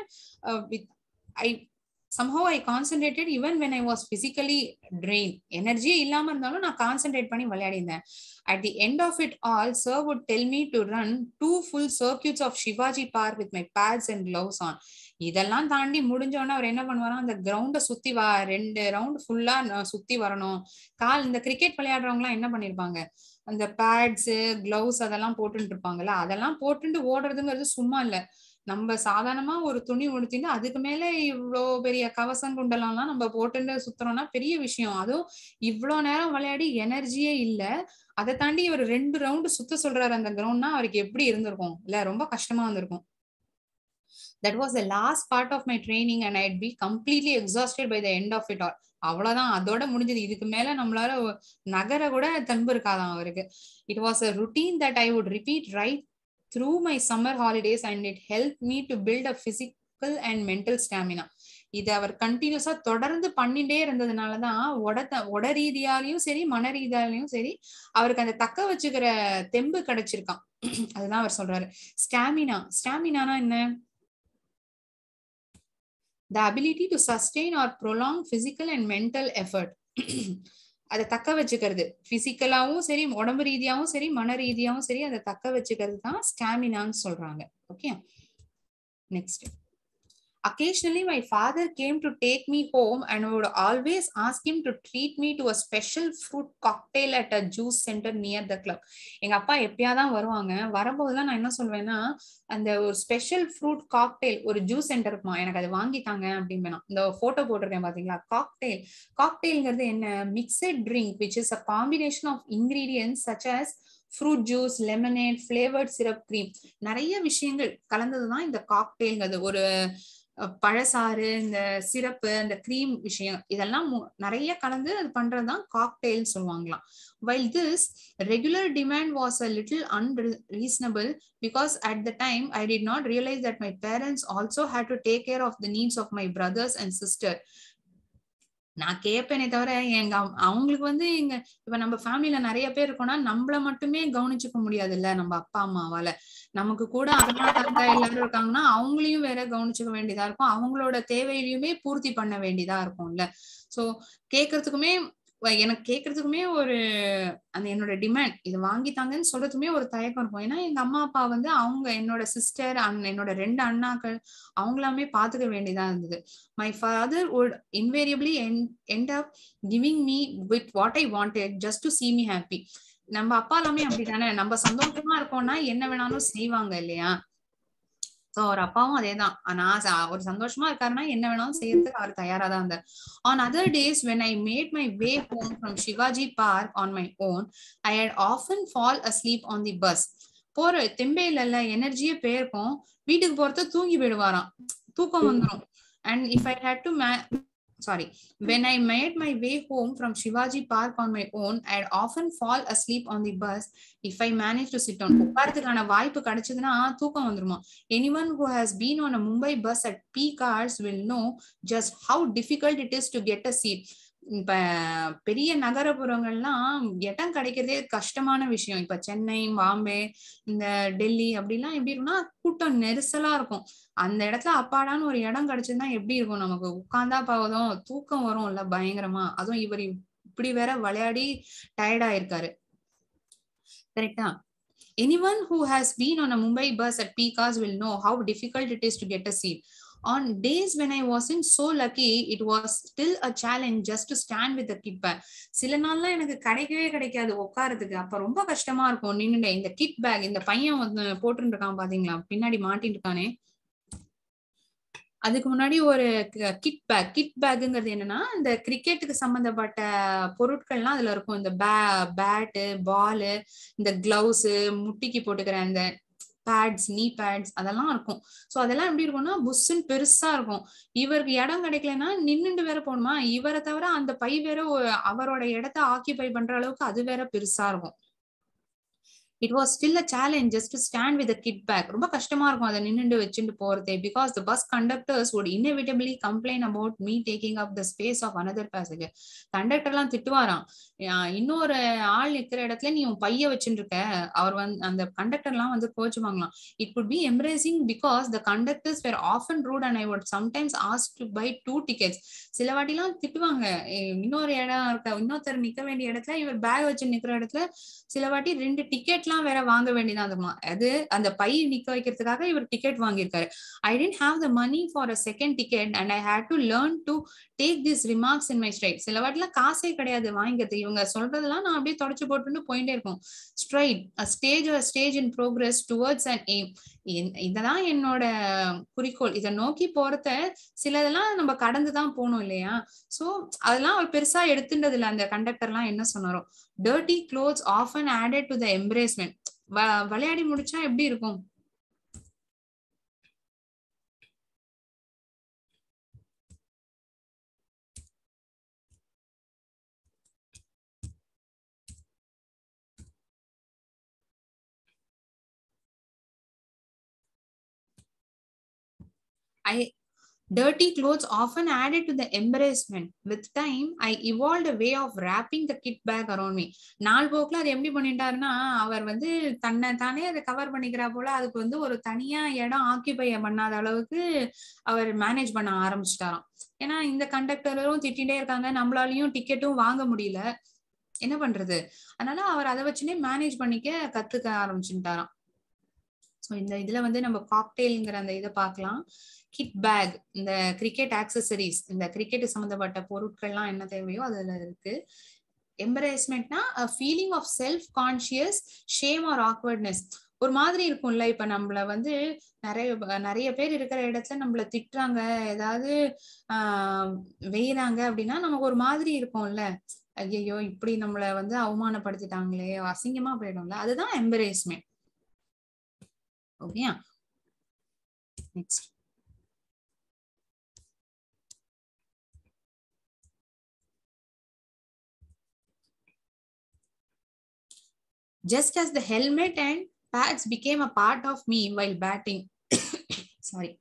I somehow I concentrated even when I was physically drain எனர்ஜியே இல்லாம இருந்தாலும் நான் கான்சென்ட்ரேட் பண்ணி விளையாடிந்தேன் at the end of it all sir would tell me to run two full circuits of Shivaji Park with my pads and gloves on இதெல்லாம் தாண்டி முடிஞ்சோன்னா அவர் என்ன பண்ணுவாரா அந்த கிரவுண்டை சுத்தி வா ரெண்டு ரவுண்ட் ஃபுல்லா சுத்தி வரணும் கால் இந்த கிரிக்கெட் விளையாடுறவங்க எல்லாம் என்ன பண்ணிருப்பாங்க அந்த பேட்ஸ் கிளவுஸ் அதெல்லாம் போட்டுட்டு இருப்பாங்கல்ல அதெல்லாம் போட்டுட்டு ஓடுறதுங்கிறது சும்மா இல்ல நம்ம சாதாரணமா ஒரு துணி உடுத்திட்டு அதுக்கு மேல இவ்வளோ பெரிய கவசம் குண்டலாம் நம்ம போட்டுட்டு சுத்துறோம்னா பெரிய விஷயம் அதுவும் இவ்வளோ நேரம் விளையாடி எனர்ஜியே இல்ல அதை தாண்டி ஒரு ரெண்டு ரவுண்டு சுத்த சொல்றாரு அந்த கிரவுண்ட்னா அவருக்கு எப்படி இருந்திருக்கும் இல்ல ரொம்ப கஷ்டமா வந்திருக்கும் that was the last part of my training and I'd be completely exhausted by the end of it all அவ்வளவுதான் அதோட முடிஞ்சது இதுக்கு மேல நம்மளால நகர கூட தெம்பு இருக்காதான் அவருக்கு it was a routine that I would repeat right through my summer holidays and it help me to build a physical and mental stamina இது அவர் கண்டினியூஸா தொடர்ந்து பண்ணிட்டே இருந்ததுனாலதான் உட உட ரீதியாலையும் சரி மன ரீதியாலையும் சரி அவருக்கு அந்த தக்க வச்சுக்கிற தெம்பு கிடைச்சிருக்கான் அதுதான் அவர் சொல்றாரு ஸ்டாமினா ஸ்டாமினானா என்ன the ability to sustain or prolong physical and mental effort அதை தக்க வச்சுக்கிறது பிசிக்கலாவும் சரி உடம்பு ரீதியாவும் சரி மன ரீதியாவும் சரி அதை தக்க வச்சுக்கிறது தான் ஸ்டாமினான்னு சொல்றாங்க okay next Occasionally, my father came to take me home and would always ask him to treat me to a special fruit cocktail at a juice center near the club. எங்க அப்பா எப்பயாதான் வருவாங்க வரும்போதுதான் நான் என்ன சொல்வேன்னா அந்த ஒரு ஸ்பெஷல் ஃப்ரூட் காக்டெயில் ஒரு ஜூஸ் சென்டர் இருக்குமா எனக்கு அது வாங்கித்தாங்க அப்படின்னு இந்த போட்டோ போட்டிருக்கேன் பாத்தீங்களா காக்டெயில் காக்டெயில்ங்கிறது என்ன mixed drink which is a combination of ingredients such as fruit juice lemonade flavoured syrup cream நிறைய விஷயங்கள் கலந்ததுதான் இந்த காக்டெயில்ங்கிறது ஒரு பழசாறு இந்த சிரப்பு இந்த கிரீம் விஷயம் இதெல்லாம் நிறைய கலந்து அது பண்றதுதான் காக்டெயில் சொல்லுவாங்களாம் while this regular demand was a little unreasonable because at the time I did not realise that my parents also had to take care of the needs of my brothers and sister நான் கேட்பேனே தவிர எங்க அவங்களுக்கு வந்து எங்க இப்ப நம்ம ஃபேமிலில நிறைய பேர் இருக்கோம்னா நம்மள மட்டுமே கவனிச்சுக்க முடியாது இல்ல நம்ம அப்பா அம்மாவால நமக்கு கூட அம்மா தாத்தா எல்லாரும் இருக்காங்கன்னா அவங்களையும் வேற கவனிச்சுக்க வேண்டியதா இருக்கும் அவங்களோட தேவையிலையுமே பூர்த்தி பண்ண வேண்டியதா இருக்கும்ல சோ கேக்குறதுக்குமே எனக்கு கேக்குறதுக்குமே ஒரு அந்த என்னோட டிமாண்ட் இது வாங்கித்தாங்கன்னு சொல்றதுக்குமே ஒரு தயக்கம் இருக்கும் ஏன்னா எங்க அம்மா அப்பா வந்து அவங்க என்னோட சிஸ்டர் என்னோட ரெண்டு அண்ணாக்கள் அவங்களாமே பாத்துக்க வேண்டியதா இருந்தது my father would invariably end up giving me with what I wanted just to see me happy நம்ம அப்பா எல்லாமே அப்படித்தானே நம்ம சந்தோஷமா இருக்கோம்னா என்ன வேணாலும் செய்வாங்க இல்லையா சோ அவர் அப்பாவும் அதேதான் நான் ஒரு சந்தோஷமா இருக்காருன்னா என்ன வேணாலும் செய்யறதுக்கு அவர் தயாரா தான் இருந்தார் on other days when I made my way home from Shivaji Park on my own I had often fall asleep on the bus போற தெம்பையில எனர்ஜியே போயிருக்கும் வீட்டுக்கு போறத தூங்கி போயிடுவாராம் தூக்கம் வந்துடும் and if I had to sorry when i made my way home from shivaji park on my own i'd often fall asleep on the bus if i managed to sit down உட்காரத்துக்கான வாய்ப்பு கிடைச்சதுன்னா தூக்கம் வந்துருமா anyone who has been on a mumbai bus at peak hours will know just how difficult it is to get a seat இப்ப பெரிய நகரப்புறங்கள்லாம் இடம் கிடைக்கிறதே கஷ்டமான விஷயம் இப்ப சென்னை பாம்பே இந்த டெல்லி அப்படிலாம் எப்படி இருக்கும்னா கூட்டம் நெரிசலா இருக்கும் அந்த இடத்துல அப்பாடான்னு ஒரு இடம் கிடைச்சதுன்னா எப்படி இருக்கும் நமக்கு உட்கார்ந்தா போதும் தூக்கம் வரும் இல்ல பயங்கரமா அதுவும் இவர் இப்படி வேற விளையாடி டயர்ட் ஆயிருக்காரு கரெக்டா anyone who has been on a mumbai bus at peak hours will know how difficult it is to get a seat on days when i wasn't so lucky it was still a challenge just to stand with the kit bag சில நாள்லாம் எனக்கு கிடைக்கவே கிடைக்காது உட்காரத்துக்கு அப்ப ரொம்ப கஷ்டமா இருக்கும் நின்னுட்டு இந்த கிட் பேக் இந்த பையன் வந்து போட்டுட்டு இருக்கான் பாத்தீங்களா பின்னாடி மாட்டிட்டு இருக்கானே அதுக்கு முன்னாடி ஒரு கிட் பேக் கிட் பேக்குங்கிறது என்னன்னா இந்த கிரிக்கெட்டுக்கு சம்பந்தப்பட்ட பொருட்கள்லாம் அதுல இருக்கும் இந்த பே பேட்டு பாலு இந்த கிளவுஸ் முட்டிக்கு போட்டுக்கிற அந்த பேட்ஸ் நீ பேட்ஸ் அதெல்லாம் இருக்கும் சோ அதெல்லாம் எப்படி இருக்கும்னா புஷ்ன்னு பெருசா இருக்கும் இவருக்கு இடம் கிடைக்கலன்னா நின்னுட்டு வேற போகணுமா இவரை தவிர அந்த பை வேற அவரோட இடத்த ஆக்கியபை பண்ற அளவுக்கு அது வேற பெருசா இருக்கும் it was still a challenge just stand with kit bag ரொம்ப கஷ்டமா இருக்கும் அதை நின்றுட்டு வச்சுட்டு போறதே because the bus conductors would inevitably complained about me taking up the space of another passenger கண்டக்டர்லாம் திட்டுவாராம் இன்னொரு ஆள் நிக்கிற இடத்துல நீ உன் பைய வச்சுட்டு இருக்க அவர் வந்து அந்த கண்டக்டர்லாம் வந்து கோச்சுவாங்களாம் it could be embarrassing because the conductors were often rude and I would sometimes ask to buy two tickets சில வாட்டிலாம் திட்டுவாங்க இன்னொரு இடம் இருக்க இன்னொருத்தர் நிக்க வேண்டிய இடத்துல இவர் பேக் வச்சு நிக்கிற இடத்துல சில வாட்டி ரெண்டு டிக்கெட் எல்லாம் வேற வாங்க வேண்டியதா இருக்குமா அது அந்த பை நிக்க வைக்கிறதுக்காக இவர் டிக்கெட் வாங்கியிருக்காரு I tend have the money for a second ticket and I had to learn to take this remarks in my straight சில வாட்டிலாம் காசே கிடையாது வாங்கிக்கிறது இவங்க சொல்றதெல்லாம் நான் அப்படியே தொடச்சு போட்டுட்டு போயிட்டே இருக்கும் ஸ்ட்ரைட் அ ஸ்டேஜ் ஒரு stage in progress towards and aim இததான் என்னோட குறிக்கோள் இதை நோக்கி போறத சிலதெல்லாம் நம்ம கடந்துதான் போகணும் இல்லையா சோ அதெல்லாம் அவர் பெருசா எடுத்துட்டது இல்ல அந்த கண்டக்டர்லாம் என்ன சொன்னாரோ dirty clothes often added to the embarrassment விளையாடி முடிச்சா எப்படி இருக்கும் I dirty clothes often added to the embarrassment. With time, I evolved a way of wrapping the kit bag around me. நாள் போக்குல அது எப்படி பண்ணிட்டாருன்னா அவர் வந்து தன்னை தானே அதை கவர் பண்ணிக்கிறா போல அதுக்கு வந்து ஒரு தனியா இடம் ஆக்கியபை பண்ணாத அளவுக்கு அவர் மேனேஜ் பண்ண ஆரம்பிச்சிட்டாராம் ஏன்னா இந்த கண்டக்டரும் திட்டிகிட்டே இருக்காங்க நம்மளாலையும் டிக்கெட்டும் வாங்க முடியல என்ன பண்றது அதனால அவர் அதை வச்சுனே மேனேஜ் பண்ணிக்க கத்துக்க ஆரம்பிச்சுட்டாராம் ஸோ இந்த இதுல வந்து நம்ம காக்டெயில்ங்கிற அந்த இதை பார்க்கலாம் கிட் பேக் இந்த கிரிக்கெட் ஆக்சசரிஸ் இந்த கிரிக்கெட் சம்பந்தப்பட்ட பொருட்கள்லாம் என்ன தேவையோ அதுல இருக்கு எம்பரேஸ்மெண்ட்னா feeling of self conscious shame or awkwardness ஒரு மாதிரி இருக்கும்ல இப்ப நம்மள வந்து நிறைய நிறைய பேர் இருக்கிற இடத்துல நம்மள திட்டுறாங்க ஏதாவது ஆஹ் வெய்யறாங்க அப்படின்னா நமக்கு ஒரு மாதிரி இருக்கும்ல ஐயோ இப்படி நம்மள வந்து அவமானப்படுத்திட்டாங்களே அசிங்கமா போயிடும்ல அதுதான் எம்பரேஸ்மெண்ட் ஓகேயா next just as the helmet and pads became a part of me while batting. Sorry.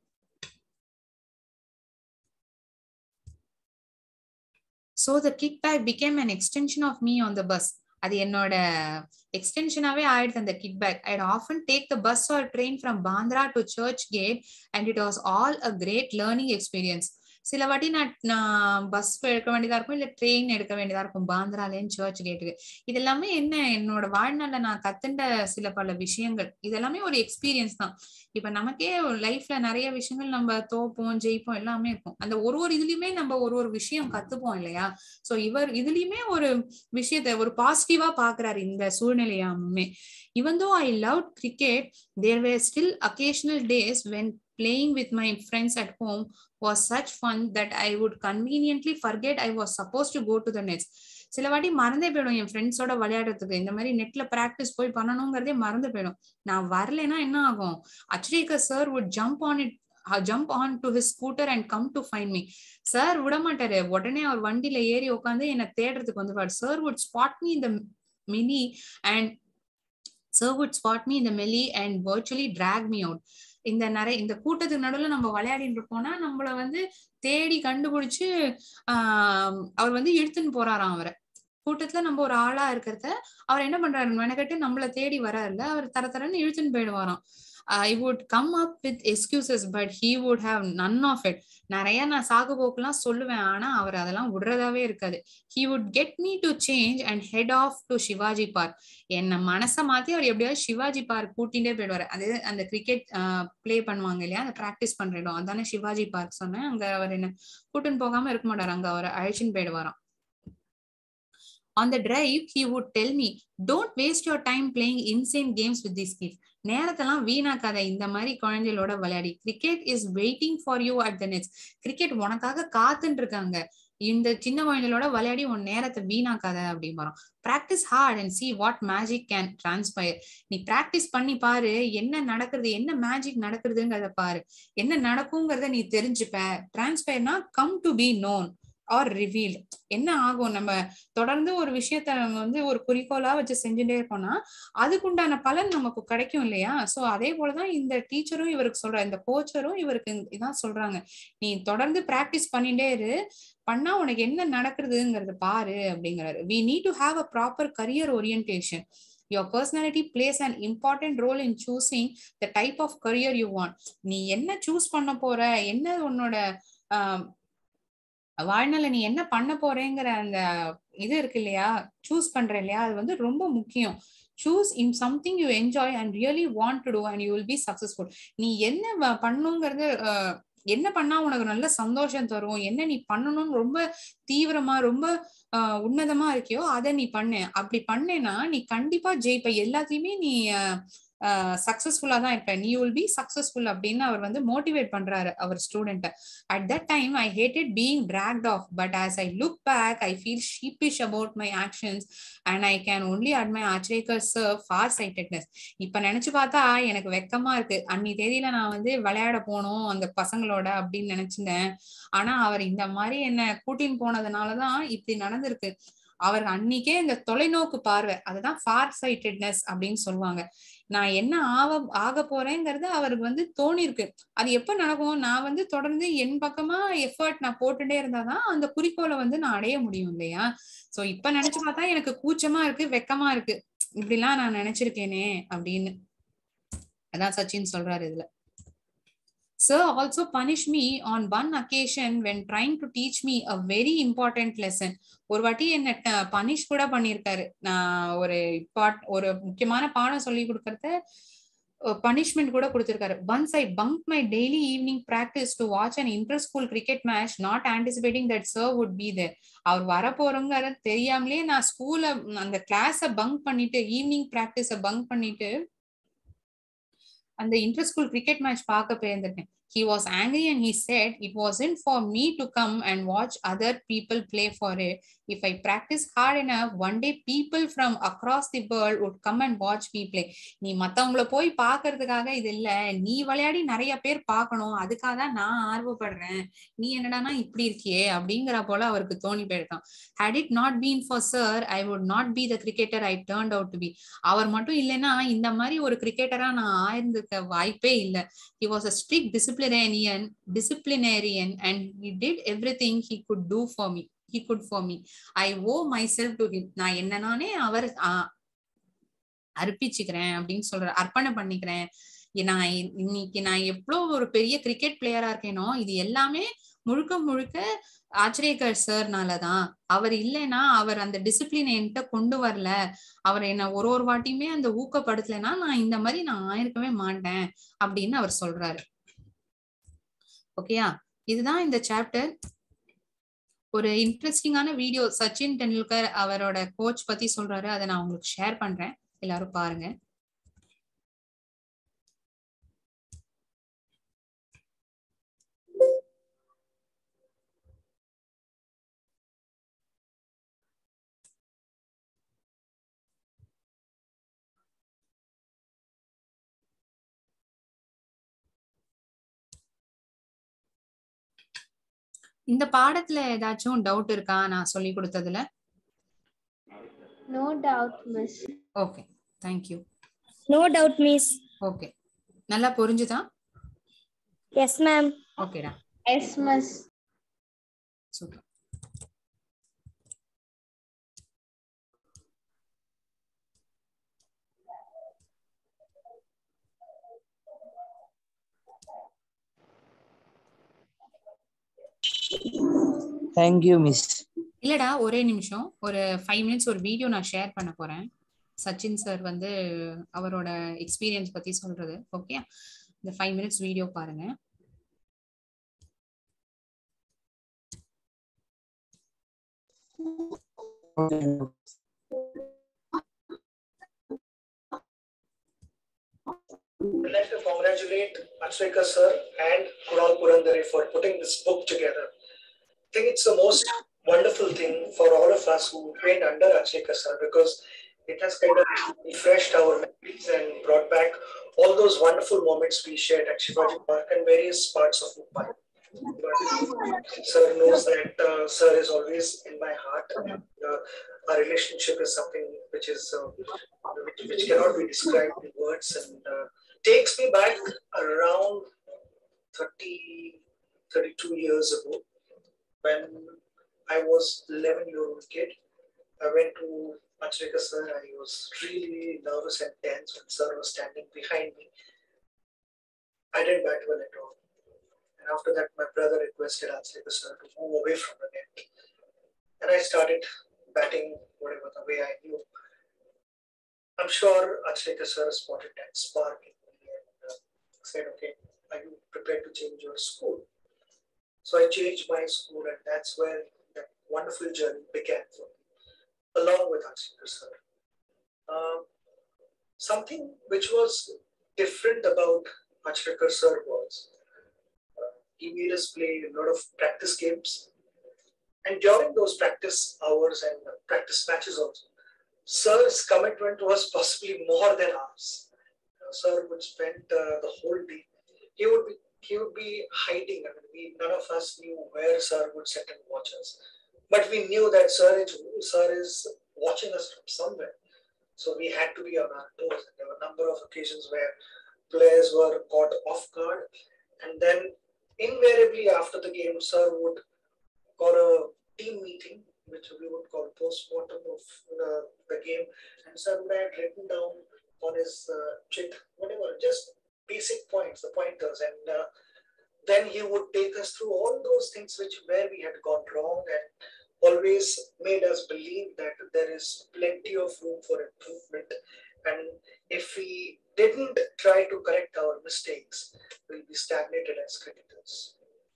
So the kickback became an extension of me on the bus. அது என்னோட எக்ஸ்டென்ஷனாவே ஆயிடுது அந்த kit bag I often take the bus or train from Bandra to Churchgate and it was all a great learning experience சில வாட்டி நான் நான் பஸ் எடுக்க வேண்டியதா இருக்கும் இல்ல ட்ரெயின் எடுக்க வேண்டியதா இருக்கும் பாந்திராலேன்னு சர்ச் கேட்டுக்கு இது எல்லாமே என்ன என்னோட வாழ்நாள்ல நான் கத்துண்ட சில பல விஷயங்கள் இதெல்லாமே ஒரு எக்ஸ்பீரியன்ஸ் தான் இப்ப நமக்கே லைஃப்ல நிறைய விஷயங்கள் நம்ம தோப்போம் ஜெயிப்போம் எல்லாமே இருக்கும் அந்த ஒரு ஒரு இதுலயுமே நம்ம ஒரு ஒரு விஷயம் கத்துப்போம் இல்லையா சோ இவர் இதுலயுமே ஒரு விஷயத்த ஒரு பாசிட்டிவா பாக்குறாரு இந்த சூழ்நிலையாமே even though I loved cricket, there were still occasional days when playing with my friends at home was such fun that I would conveniently forget I was supposed to go to the nets. சில வாட்டி மறந்தே போயிடும் என் ஃப்ரெண்ட்ஸோட விளையாடுறதுக்கு இந்த மாதிரி நெட்ல பிராக்டிஸ் போய் பண்ணணுங்கிறதே மறந்து போயிடும் நான் வரலைன்னா என்ன ஆகும் Achrekar sir would jump on it jump on to his scooter and come to find me sir விட மாட்டாரு உடனே அவர் வண்டியில ஏறி உட்காந்து என்னை தேடுறதுக்கு வந்துருவாரு சார் வுட் ஸ்பாட் மீ இந்த mini and Sir would spot me in the melee and virtually drag me out. இந்த நிறைய இந்த கூட்டத்துக்கு நடுவுல நம்ம விளையாடிட்டு இருக்கோம்னா நம்மள வந்து தேடி கண்டுபிடிச்சு ஆஹ் அவர் வந்து இழுத்துன்னு போறாராம் அவரை கூட்டத்துல நம்ம ஒரு ஆளா இருக்கிறத அவர் என்ன பண்றாரு மெனக்கட்டு நம்மள தேடி வராருல அவர் தர தரன்னு இழுத்துன்னு போயிடுவாராம் I would come up with excuses but he would have none of it நிறைய நான் சாகு போக்குலாம் சொல்லுவேன் ஆனா அவர் அதெல்லாம் விடுறதாவே இருக்காது he would get me to change and head off to Shivaji Park என்ன மனசை மாத்தி அவர் எப்படியாவது சிவாஜி பார்க் கூட்டிகிட்டே போயிடுவாரு அது அந்த கிரிக்கெட் ப்ளே பண்ணுவாங்க இல்லையா அந்த ப்ராக்டிஸ் பண்ற இடம் அதானே சிவாஜி பார்க் சொன்னேன் அங்க அவர் என்ன கூட்டுன்னு போகாம இருக்க மாட்டாரு அங்க அவர் அழைச்சின்னு போயிடுவாராம் on the drive he would tell me don't waste your time playing insane games with these kids நேரத்தெல்லாம் வீணாக்காத இந்த மாதிரி குழந்தைகளோட விளையாடி cricket is waiting for you at the nets cricket உனக்காக காத்துட்டு இருக்காங்க இந்த சின்ன குழந்தைகளோட விளையாடி உன் நேரத்தை வீணாக்காத அப்படிங்கிறோம் practice hard and see what magic can transpire நீ ப்ராக்டிஸ் பண்ணி பாரு என்ன நடக்குது என்ன மேஜிக் நடக்குதுங்கிறத பாரு என்ன நடக்குங்கிறத நீ தெரிஞ்சுப்ப டிரான்ஸ்பயர்னா come to be known or reveal என்ன ஆகும் நம்ம தொடர்ந்து ஒரு விஷயத்த நம்ம வந்து ஒரு குறிக்கோளா வச்சு செஞ்சுட்டே இருக்கோம்னா அதுக்குண்டான பலன் நமக்கு கிடைக்கும் இல்லையா சோ அதே போலதான் இந்த டீச்சரும் இவருக்கு சொல்ற இந்த கோச்சரும் இவருக்கு இதான் சொல்றாங்க நீ தொடர்ந்து பிராக்டிஸ் பண்ணிட்டே இரு பண்ணா உனக்கு என்ன நடக்குதுங்கிறது பாரு அப்படிங்கிறாரு we need to have a proper career orientation your personality plays an important role in choosing the type of career you want நீ என்ன சூஸ் பண்ண போற என்ன உன்னோட வாழ்நாள்ல நீ என்ன பண்ண போறேங்கிற அந்த இது இருக்கு இல்லையா சூஸ் பண்ற இல்லையா அது வந்து ரொம்ப முக்கியம் choose in something you enjoy and really want to do and you will be successful நீ என்ன பண்ணுங்கிறது என்ன பண்ணா உனக்கு நல்ல சந்தோஷம் தரும் என்ன நீ பண்ணணும்னு ரொம்ப தீவிரமா ரொம்ப ஆஹ் உன்னதமா இருக்கியோ அதை நீ பண்ணு அப்படி பண்ணேன்னா நீ கண்டிப்பா ஜெயிப்ப எல்லாத்தையுமே நீ சக்சஸ்ஃபுல்லா தான் இருப்ப நீ வில் பி சக்சஸ்ஃபுல் அப்படின்னு அவர் வந்து மோட்டிவேட் பண்றாரு அவர் student at that time I hated being dragged off but as I look back I feel sheepish about my actions and I can only at my Achrekar sir's far sightedness இப்ப நினைச்சு பார்த்தா எனக்கு வெக்கமா இருக்கு அன்னி தேதியில நான் வந்து விளையாட போனோம் அந்த பசங்களோட அப்படின்னு நினைச்சிருந்தேன் ஆனா அவர் இந்த மாதிரி என்ன கூட்டின்னு போனதுனாலதான் இப்படி நடந்திருக்கு அவர் அன்னைக்கே இந்த தொலைநோக்கு பார்வை அதுதான் ஃபார் சைட்டட்னஸ் அப்படின்னு சொல்லுவாங்க நான் என்ன ஆக ஆக போறேங்கிறது அவருக்கு வந்து தோணி இருக்கு அது எப்ப நடக்கும் நான் வந்து தொடர்ந்து என் பக்கமா எஃபர்ட் நான் போட்டுட்டே இருந்தாதான் அந்த குறிக்கோளை வந்து நான் அடைய முடியும் இல்லையா சோ இப்ப நினைச்சு பார்த்தா எனக்கு கூச்சமா இருக்கு வெக்கமா இருக்கு இப்படிலாம் நான் நினைச்சிருக்கேனே அப்படின்னு அதான் சச்சின் சொல்றாரு இதுல Sir also punished me on one occasion when trying to teach me a very important lesson. ஒரு வாட்டி என்ன பனிஷ் கூட பண்ணிருக்காரு நான் ஒரு ஒரு முக்கியமான பாடம் சொல்லி கொடுக்கறத பனிஷ்மெண்ட் கூட கொடுத்திருக்காரு once I bunk my daily evening practice to watch an inter school cricket match not anticipating that sir would be there அவர் வரப்போறோங்கிறது தெரியாமலே நான் ஸ்கூல்ல அந்த கிளாஸ பங்க் பண்ணிட்டு ஈவினிங் பிராக்டிஸ பங்க் பண்ணிட்டு அந்த இன்டர் ஸ்கூல் கிரிக்கெட் மேட்ச் பார்க்க போயிருந்திருக்கேன் he was angry and he said it wasn't for me to come and watch other people play for it if i practice hard enough one day people from across the world would come and watch me play நீ மத்தவங்கள போய் பாக்குறதுக்காக இது இல்ல நீ விளையாடி நிறைய பேர் பார்க்கணும் அதுக்காக தான் நான் ஆர்வப்படுறேன் நீ என்னடானா இப்படி இருக்கியே அப்படிங்கிற போல அவருக்கு தோணி போயிருக்கான் had it not been for sir i would not be the cricketer i turned out to be அவர் மட்டும் இல்லைன்னா இந்த மாதிரி ஒரு கிரிக்கெட்டரா நான் ஆயிருந்திருக்க வாய்ப்பே இல்லை he was a strict disciplinarian disciplinarian and he did everything he could do for me he could for me i owe myself to him நான் என்ன நானே அவர் அர்ப்பிச்சுக்கிறேன் அப்படின்னு சொல்ற அர்ப்பணை பண்ணிக்கிறேன் நான் இன்னைக்கு நான் எவ்வளவு ஒரு பெரிய கிரிக்கெட் பிளேயரா இருக்கேனோ இது எல்லாமே முழுக்க முழுக்க ஆச்சரியக்கர் சார்னாலதான் அவர் இல்லைன்னா அவர் அந்த டிசிப்ளின் என்கிட்ட கொண்டு வரல அவர் என்ன ஒரு ஒரு வாட்டியுமே அந்த ஊக்கப்படுத்தலைன்னா நான் இந்த மாதிரி நான் ஆயிருக்கவே மாட்டேன் அப்படின்னு அவர் சொல்றாரு ஓகேயா இதுதான் இந்த சாப்டர் ஒரு இன்ட்ரெஸ்டிங்கான வீடியோ சச்சின் டெண்டுல்கர் அவரோட கோச் பத்தி சொல்றாரு அதை நான் உங்களுக்கு ஷேர் பண்றேன் எல்லாரும் பாருங்க இந்த பாடத்துல ஏதாச்சும் டவுட் இருக்கா நான் சொல்லி கொடுத்ததுல No doubt, miss. Okay thank you No doubt, miss. Okay நல்லா புரிஞ்சுதா எஸ் மேம் ஓகேடா yes miss super thank you miss இல்லடா ஒரே நிமிஷம் ஒரு ஃபைவ் மினிட்ஸ் ஒரு வீடியோ நான் ஷேர் பண்ண போறேன் சச்சின் சார் வந்து அவரோட எக்ஸ்பீரியன்ஸ் பத்தி சொல்றது ஓகே இந்த ஃபைவ் மினிட்ஸ் வீடியோ பாருங்க I'd like to congratulate Achrika sir and Kunal Purandare for putting this book together. I think it's the most wonderful thing for all of us who trained under Achrika sir because it has kind of refreshed our memories and brought back all those wonderful moments we shared at Shivaji Park and various parts of Mumbai. But sir knows that uh, sir is always in my heart. And, uh, our relationship is something which is uh, which, which cannot be described in words and uh, takes me back around 30, 32 years ago when I was 11 year old kid. I went to Achrika sir. I was really nervous and tense when sir was standing behind me. I didn't bat well at all. And after that, my brother requested Achrika sir to move away from the net. And I started batting whatever the way I knew. I'm sure Achrika sir spotted that spark in me and uh, said, okay, are you prepared to change your school? So I changed my school, and that's where that wonderful journey began for me, along with Achrika sir. Uh, something which was different about Achrika sir was uh, he made us play a lot of practice games. And during those practice hours and uh, practice matches also, Sir's commitment was possibly more than ours. Uh, Sir would spend uh, the whole day. He would be he would be hiding. I mean, we none of us knew where Sir would sit and watch us, but we knew that Sir is Sir is watching us from somewhere. So we had to be on our toes. And there were a number of occasions where players were caught off guard, and then invariably after the game, Sir would call a team meeting, which we would call post-mortem of uh, the game, and Sir would have written down on his uh, chit, whatever, just basic points, the pointers, and uh, then he would take us through all those things which where we had gone wrong and always made us believe that there is plenty of room for improvement. And if we didn't try to correct our mistakes, we'll be stagnated as cricketers.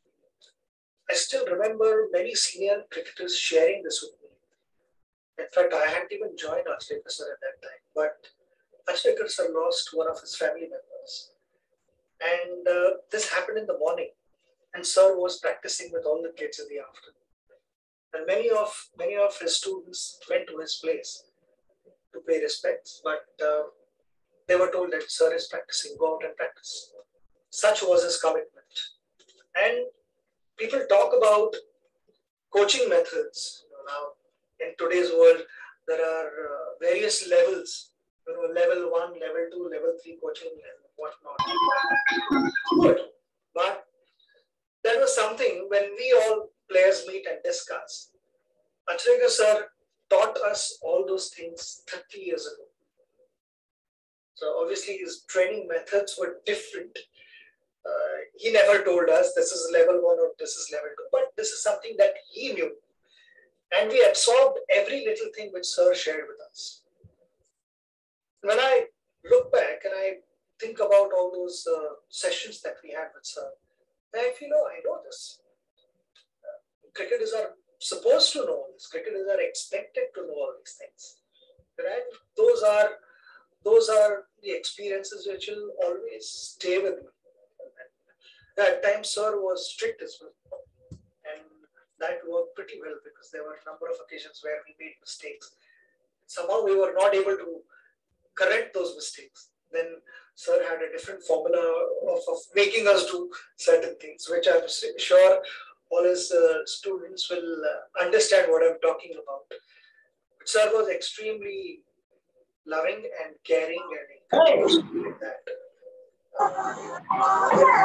I still remember many senior cricketers sharing this with me. In fact, I hadn't even joined Achrika sir at that time, but Achrika sir lost one of his family members. And uh, this happened in the morning, and sir was practicing with all the kids in the afternoon. And many of many of his students went to his place to pay respects, but uh, they were told that sir is practicing, go out and practice. Such was his commitment. And people talk about coaching methods. You know, now, in today's world, there are uh, various levels. You know, level one, level two, level three coaching, and whatnot. Good. But there was something when we all players meet and discuss. Achrika sir taught us all those things 30 years ago. So obviously his training methods were different. Uh, he never told us this is level one or this is level two, but this is something that he knew. And we absorbed every little thing which Sir shared with us. When I look back and I think about all those uh, sessions that we had with Sir, I feel, oh, I know this. Uh, cricketers are supposed to know this. Cricketers are expected to know all these things. Right? Those are those are the experiences which will always stay with me. At times, Sir was strict as well. And that worked pretty well because there were a number of occasions where we made mistakes. Somehow we were not able to correct those mistakes. Then Sir had a different formula of, of making us do certain things, which I'm sure all his uh, students will uh, understand what I'm talking about. But Sir was extremely loving and caring and encouraging like that.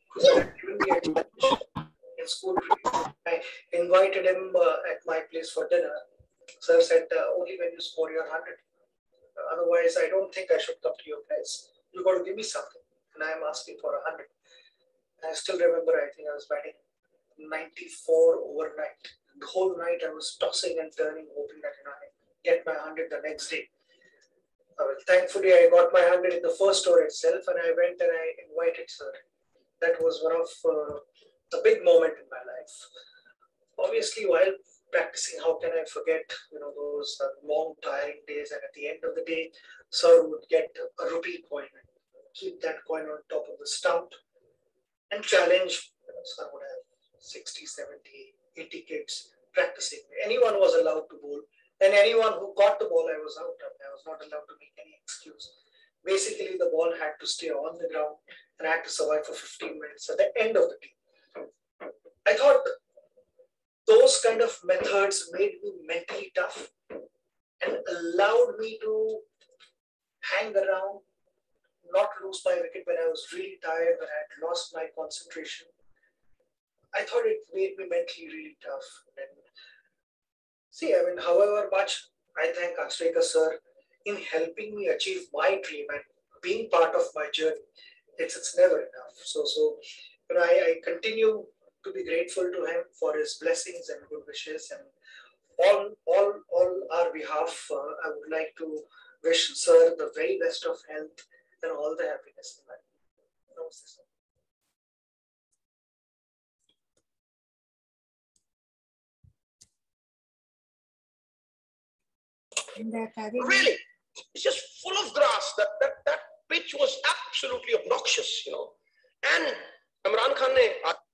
Sir had given me a challenge in school. I invited him uh, at my place for dinner. Sir said, uh, only when you score your 100. Otherwise, I don't think I should come to your place. You got to give me something. And I'm asking for a 100. I still remember, I think I was batting 94 overnight. The whole night I was tossing and turning, hoping that you know, I get my 100 the next day. Uh, thankfully, I got my 100 in the first over itself, and I went and I invited sir. That was one of uh, a big moment in my life. Obviously, while practicing, how can I forget, you know, those uh, long, tiring days? And at the end of the day, sir would get a rupee coin and keep that coin on top of the stump and challenge. You know, sir would have 60, 70, 80 kids practicing. Anyone was allowed to bowl, and anyone who got the ball, I was out. I was not allowed to make any excuse. Basically, the ball had to stay on the ground and I had to survive for 15 minutes at the end of the game. I thought those kind of methods made me mentally tough and allowed me to hang around, not lose my wicket when I was really tired, when I had lost my concentration. I thought it made me mentally really tough. And see, I mean, however much I thank Akshrekar sir in helping me achieve my dream and being part of my journey, it's, it's never enough. So, so you know, I, I continue to be grateful to him for his blessings and good wishes. And on all, all our behalf, uh, I would like to wish sir the very best of health and all the happiness in life. Namaste, sir. இந்த கதை Really, it's just full of grass. That that that pitch was absolutely obnoxious, you know. And Imran Khan ne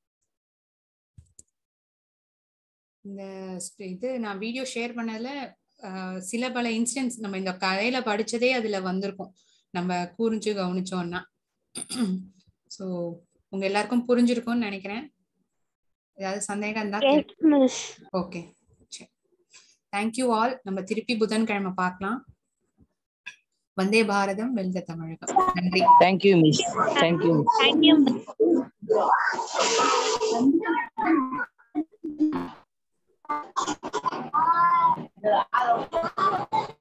இந்த sp- இது நான் வீடியோ ஷேர் பண்ணதுல அஹ், சில பல இன்சிடென்ட்ஸ் நம்ம இந்த கதையில படிச்சதே அதுல வந்திருக்கும் நம்ம கூர்ந்து கவனிச்சோம்னா சோ உங்க எல்லாருக்கும் புரிஞ்சிருக்கும்னு நினைக்கிறேன் ஏதாவது சந்தேகம் இருந்தா Yes, miss. ஓகே சரி தேங்க்யூ ஆல் நம்ம திருப்பி புதன்கிழமை பார்க்கலாம் வந்தே பாரதம் வெல்த தமிழகம் நன்றி Thank you, Miss. Thank you. Thank you. miss.